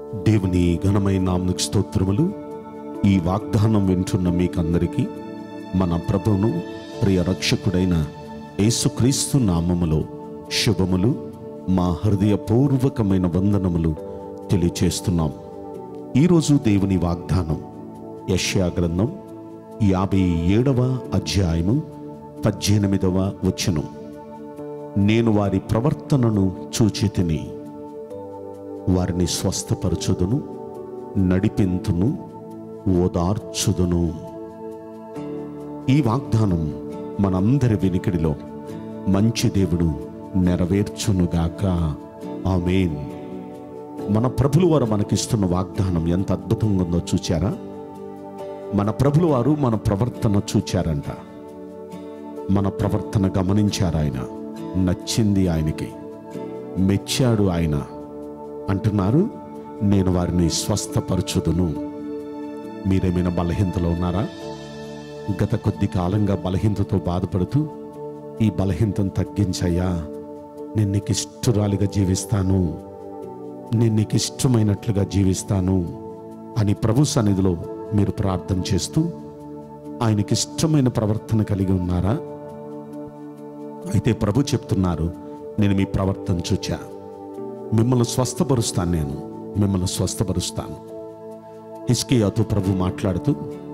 దేవుని ఘనమైన నామకు స్తోత్రములు ఈ వాగ్దానం వింటున్న మీకందరికీ మన ప్రభువును ప్రియ రక్షకుడైన యేసుక్రీస్తు నామములో శుభములు మా హృదయపూర్వకమైన వందనములు తెలియచేస్తున్నాం ఈరోజు దేవుని వాగ్దానం యష్యా గ్రంథం యాభై ఏడవ అధ్యాయము పద్దెనిమిదవ వచనం నేను వారి ప్రవర్తనను చూచి తిని వారిని స్వస్థపరచుదును నడిపింతును ఓదార్చుదును ఈ వాగ్దానం మనందరి వినికిడిలో మంచి దేవుడు నెరవేర్చునుగాక ఆమేన్ మన ప్రభులు వారు మనకిస్తున్న వాగ్దానం ఎంత అద్భుతంగా ఉందో చూచారా మన ప్రభులు వారు మన ప్రవర్తన చూచారంట మన ప్రవర్తన గమనించారు ఆయన నచ్చింది ఆయనకి మెచ్చాడు ఆయన అంటున్నారు నేను వారిని స్వస్థపరచుదును మీరేమైనా బలహీనతలో ఉన్నారా గత కొద్ది కాలంగా బలహీనతతో బాధపడుతూ ఈ బలహీనతను తగ్గించయ్యా నేను నీకు ఇష్టరాలిగా జీవిస్తాను నేను నీకు ఇష్టమైనట్లుగా జీవిస్తాను అని ప్రభు సన్నిధిలో మీరు ప్రార్థన చేస్తూ ఆయనకి ఇష్టమైన ప్రవర్తన కలిగి ఉన్నారా అయితే ప్రభు చెప్తున్నారు నేను మీ ప్రవర్తన చూచా మిమ్మల్ని స్వస్థపరుస్తాను నేను మిమ్మల్ని స్వస్థపరుస్తాను హిస్కియాతో ప్రభు మాట్లాడుతూ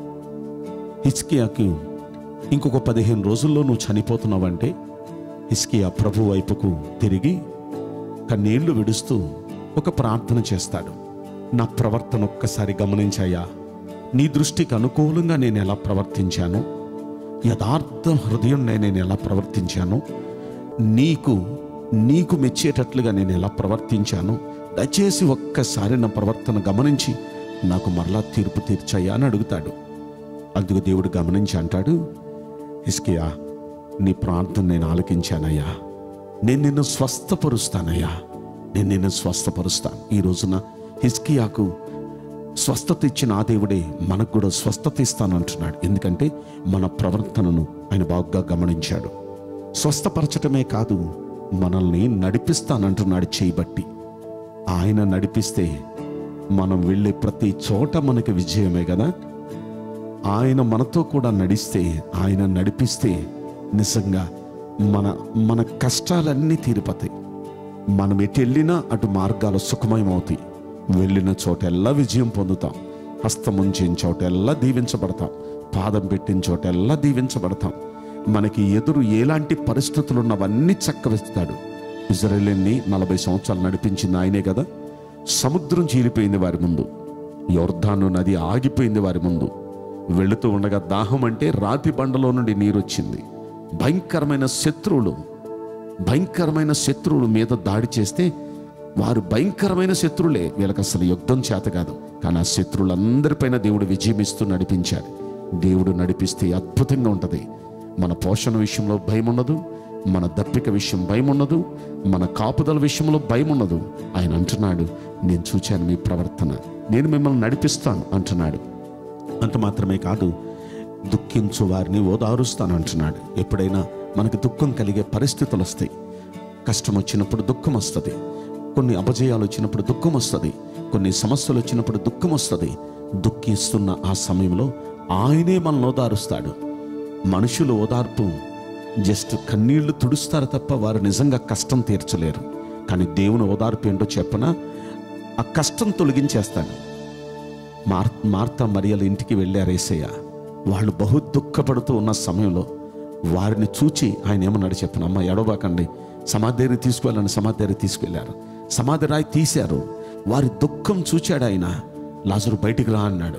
హిస్కియాకి ఇంకొక పదిహేను రోజుల్లో నువ్వు చనిపోతున్నావంటే హిస్కియా ప్రభు వైపుకు తిరిగి కన్నీళ్లు విడుస్తూ ఒక ప్రార్థన చేస్తాడు నా ప్రవర్తన ఒక్కసారి గమనించాయా నీ దృష్టికి అనుకూలంగా నేను ఎలా ప్రవర్తించాను యథార్థ హృదయం నేను ఎలా ప్రవర్తించాను నీకు నీకు మెచ్చేటట్లుగా నేను ఎలా ప్రవర్తించాను దయచేసి ఒక్కసారి నా ప్రవర్తన గమనించి నాకు మరలా తీర్పు తీర్చాయా అని అడుగుతాడు అందుకు దేవుడు గమనించి అంటాడు ఇస్కియా నీ ప్రార్థన నేను ఆలకించానయ్యా నేను నిన్ను స్వస్థపరుస్తానయ్యా నేను నిన్ను స్వస్థపరుస్తాను ఈ రోజున హిస్కియాకు స్వస్థత ఇచ్చిన ఆ దేవుడే మనకు కూడా స్వస్థత ఇస్తానంటున్నాడు ఎందుకంటే మన ప్రవర్తనను ఆయన బాగా గమనించాడు స్వస్థపరచటమే కాదు మనల్ని నడిపిస్తానంటున్నాడు చేయబట్టి ఆయన నడిపిస్తే మనం వెళ్ళే ప్రతి చోట మనకి విజయమే కదా ఆయన మనతో కూడా నడిస్తే ఆయన నడిపిస్తే నిజంగా మన మన కష్టాలన్నీ తీరిపోతాయి మనం ఎటు వెళ్ళినా అటు మార్గాలు సుఖమయమవుతాయి వెళ్ళిన చోటెల్లా విజయం పొందుతాం హస్తముంచిన చోటెల్లా దీవించబడతాం పాదం పెట్టిన చోటెల్లా దీవించబడతాం మనకి ఎదురు ఎలాంటి పరిస్థితులు ఉన్నవన్నీ చక్కవిస్తాడు ఇజ్రాయేల్ని నలభై సంవత్సరాలు నడిపించింది ఆయనే కదా సముద్రం చీలిపోయింది వారి ముందు యోర్ధాను నది ఆగిపోయింది వారి ముందు వెళుతూ ఉండగా దాహం అంటే రాతి బండలో నుండి నీరు వచ్చింది భయంకరమైన శత్రువులు భయంకరమైన శత్రువుల మీద దాడి చేస్తే వారు భయంకరమైన శత్రువులే వీళ్ళకి అసలు యుద్ధం చేత కాదు కానీ ఆ శత్రువులందరిపైన దేవుడు విజయం ఇస్తూ నడిపించాడు దేవుడు నడిపిస్తే అద్భుతంగా ఉంటుంది మన పోషణ విషయంలో భయం ఉండదు మన దప్పిక విషయం భయం ఉండదు మన కాపుదల విషయంలో భయం ఉండదు ఆయన అంటున్నాడు నేను చూచాను మీ ప్రవర్తన నేను మిమ్మల్ని నడిపిస్తాను అంటున్నాడు అంత మాత్రమే కాదు దుఃఖించు వారిని ఓదారుస్తాను అంటున్నాడు ఎప్పుడైనా మనకు దుఃఖం కలిగే పరిస్థితులు వస్తాయి కష్టం వచ్చినప్పుడు దుఃఖం వస్తుంది కొన్ని అపజయాలు వచ్చినప్పుడు దుఃఖం వస్తుంది కొన్ని సమస్యలు వచ్చినప్పుడు దుఃఖం వస్తుంది దుఃఖిస్తున్న ఆ సమయంలో ఆయనే మనల్ని ఓదారుస్తాడు మనుషులు ఓదార్పు జస్ట్ కన్నీళ్లు తుడుస్తారు తప్ప వారు నిజంగా కష్టం తీర్చలేరు కానీ దేవుని ఓదార్పు ఏంటో చెప్పనా ఆ కష్టం తొలగించేస్తాడు మార్ మార్తా మరియల ఇంటికి వెళ్ళారు ఏసయ్య వాళ్ళు బహు దుఃఖపడుతూ ఉన్న సమయంలో వారిని చూచి ఆయన ఏమన్నాడు చెప్పను అమ్మ ఎడవకండి సమాధి దగ్గరికి తీసుకువెళ్ళండి సమాధి దగ్గరికి తీసుకెళ్లారు సమాధి రాయి తీశారు వారి దుఃఖం చూచాడు ఆయన లాజరు బయటికి రా అన్నాడు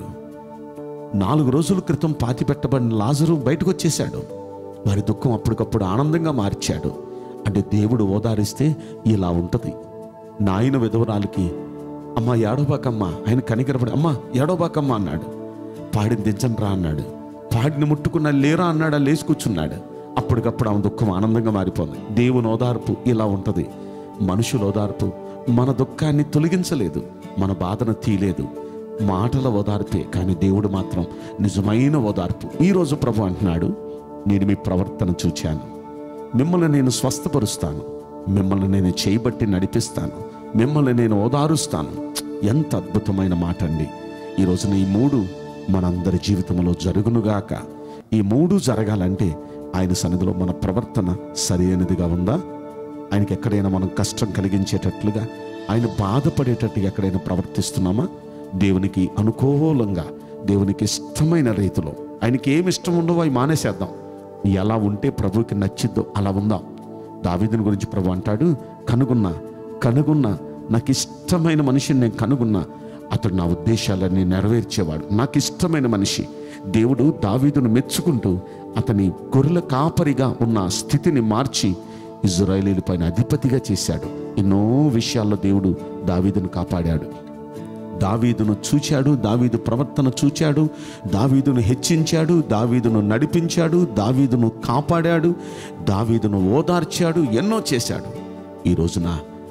నాలుగు రోజుల క్రితం పాతి పెట్టబడిన లాజరు బయటకు వచ్చేశాడు వారి దుఃఖం అప్పటికప్పుడు ఆనందంగా మార్చాడు అంటే దేవుడు ఓదారిస్తే ఇలా ఉంటుంది నాయన విధవరాలకి అమ్మ ఏడోబాకమ్మ ఆయన కనికరపడి అమ్మ ఏడోబాకమ్మ అన్నాడు పాడిని దించండి రా అన్నాడు పాడిని ముట్టుకున్న లేరా అన్నాడు లేచి కూర్చున్నాడు అప్పటికప్పుడు ఆమె దుఃఖం ఆనందంగా మారిపోయింది దేవుని ఓదార్పు ఇలా ఉంటుంది మనుషుల ఓదార్పు మన దుఃఖాన్ని తొలగించలేదు మన బాధను తీయలేదు మాటల ఓదార్పే కానీ దేవుడు మాత్రం నిజమైన ఓదార్పు ఈరోజు ప్రభు అంటున్నాడు నేను మీ ప్రవర్తన చూచాను మిమ్మల్ని నేను స్వస్థపరుస్తాను మిమ్మల్ని నేను చేయబట్టి నడిపిస్తాను మిమ్మల్ని నేను ఓదారుస్తాను ఎంత అద్భుతమైన మాట అండి ఈ రోజున ఈ మూడు మనందరి జీవితంలో జరుగునుగాక ఈ మూడు జరగాలంటే ఆయన సన్నిధిలో మన ప్రవర్తన సరైనదిగా ఉందా ఆయనకి ఎక్కడైనా మనం కష్టం కలిగించేటట్లుగా ఆయన బాధపడేటట్టుగా ఎక్కడైనా ప్రవర్తిస్తున్నామా దేవునికి అనుకూలంగా దేవునికి ఇష్టమైన రీతిలో ఆయనకి ఏమి ఇష్టం ఉండవో అవి మానేసేద్దాం ఎలా ఉంటే ప్రభువుకి నచ్చిద్దో అలా ఉందాం దావీదుని గురించి ప్రభు అంటాడు కనుగొన్నా కనుగొన్నా నాకు ఇష్టమైన మనిషిని నేను కనుగొన్నా అతడు నా ఉద్దేశాలన్నీ నెరవేర్చేవాడు నాకు ఇష్టమైన మనిషి దేవుడు దావీదును మెచ్చుకుంటూ అతని గొర్రెల కాపరిగా ఉన్న స్థితిని మార్చి ఇజ్రాయేలీల పైన అధిపతిగా చేశాడు ఎన్నో విషయాల్లో దేవుడు దావీదును కాపాడాడు దావీదును చూచాడు దావీదు ప్రవర్తన చూచాడు దావీదును హెచ్చించాడు దావీదును నడిపించాడు దావీదును కాపాడాడు దావీదును ఓదార్చాడు ఎన్నో చేశాడు ఈ రోజున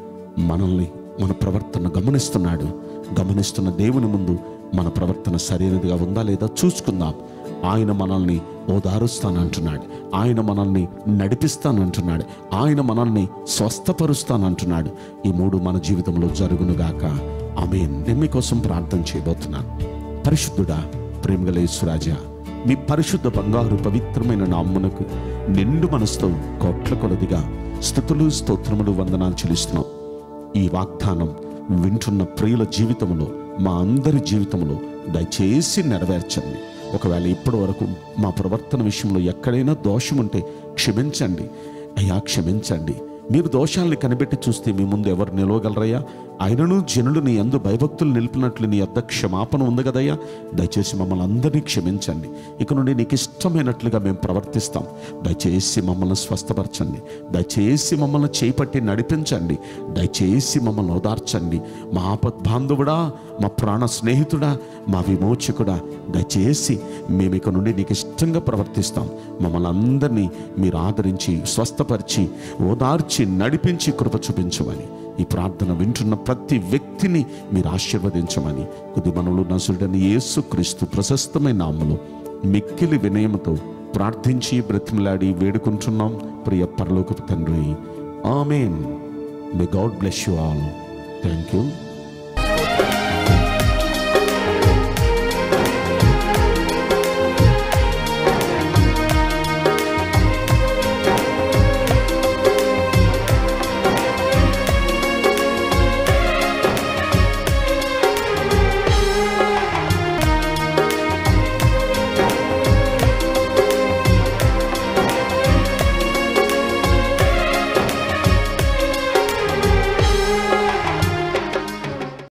మనల్ని మన ప్రవర్తన గమనిస్తున్నాడు గమనిస్తున్న దేవుని ముందు మన ప్రవర్తన సరైనదిగా ఉందా లేదా చూసుకుందాం ఆయన మనల్ని ఓదారుస్తానంటున్నాడు ఆయన మనల్ని నడిపిస్తానంటున్నాడు ఆయన మనల్ని స్వస్థపరుస్తానంటున్నాడు ఈ మూడు మన జీవితంలో జరుగునుగాక ఆమె నేను మీకోసం ప్రార్థన చేయబోతున్నాను పరిశుద్ధుడా ప్రేమగల యేసురాజా మీ పరిశుద్ధ బంగారు పవిత్రమైన నామ్మునకు నిండు మనసుతో కోట్ల కొలదిగా స్థుతులు స్తోత్రములు వందనాలు చెల్లిస్తున్నాం ఈ వాగ్దానం వింటున్న ప్రియుల జీవితంలో మా అందరి జీవితంలో దయచేసి నెరవేర్చండి ఒకవేళ ఇప్పటి వరకు మా ప్రవర్తన విషయంలో ఎక్కడైనా దోషం ఉంటే క్షమించండి అయ్యా క్షమించండి మీరు దోషాల్ని కనిపెట్టి చూస్తే మీ ముందు ఎవరు నిలవగలరయ్యా ఆయనను జనులు నీ అందు భయభక్తులు నిలిపినట్లు నీ యొద్ద క్షమాపణ ఉంది కదయ్యా దయచేసి మమ్మల్ని అందరినీ క్షమించండి ఇక నుండి నీకు ఇష్టమైనట్లుగా మేము ప్రవర్తిస్తాం దయచేసి మమ్మల్ని స్వస్థపరచండి దయచేసి మమ్మల్ని చేపట్టి నడిపించండి దయచేసి మమ్మల్ని ఓదార్చండి మా ఆపద్బాంధవుడా మా ప్రాణ స్నేహితుడా మా విమోచకుడా దయచేసి మేము ఇక నుండి నీకు ఇష్టంగా ప్రవర్తిస్తాం మమ్మల్ని అందరినీ మీరు ఆదరించి స్వస్థపరిచి ఓదార్చి నడిపించి కృప చూపించమని ఈ ప్రార్థన వింటున్న ప్రతి వ్యక్తిని మీరు ఆశీర్వదించమని కొద్ది మనలో నసుడని యేసు క్రీస్తు ప్రశస్తమైన నామలో మిక్కిలి వినయముతో ప్రార్థించి బ్రతిమలాడి వేడుకుంటున్నాం ప్రియ పరలోకపు తండ్రి amen may God bless you all thank you